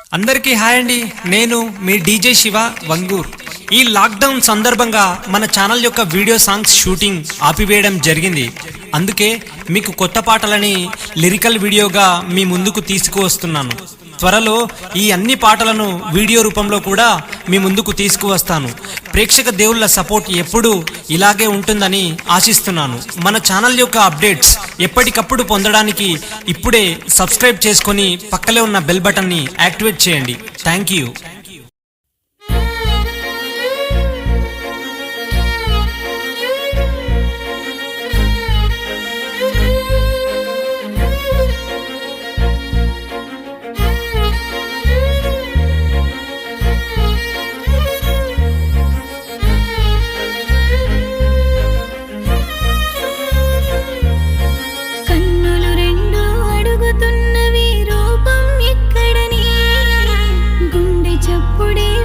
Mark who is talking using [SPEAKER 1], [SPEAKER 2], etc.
[SPEAKER 1] అందరికీ హాయ్ అండి నేను మీ డీజే శివ వంగూర్ ఈ లాక్డౌన్ సందర్భంగా మన ఛానల్ యొక్క వీడియో సాంగ్స్ షూటింగ్ ఆపివేయడం జరిగింది అందుకే మీకు కొత్త పాటలని లిరికల్ వీడియోగా మీ ముందుకు తీసుకువస్తున్నాను త్వరలో ఈ అన్ని పాటలను వీడియో రూపంలో కూడా మీ ముందుకు తీసుకువస్తాను ప్రేక్షక దేవుళ్ళ సపోర్ట్ ఎప్పుడూ ఇలాగే ఉంటుందని ఆశిస్తున్నాను మన ఛానల్ యొక్క అప్డేట్స్ ఎప్పటికప్పుడు పొందడానికి ఇప్పుడే సబ్స్క్రైబ్ చేసుకొని పక్కనే ఉన్న బెల్ బటన్ని యాక్టివేట్ చేయండి థ్యాంక్ యూ
[SPEAKER 2] కన్నులు రెండు అడుగుతున్నవి రూపం ఎక్కడని గుండె చప్పుడే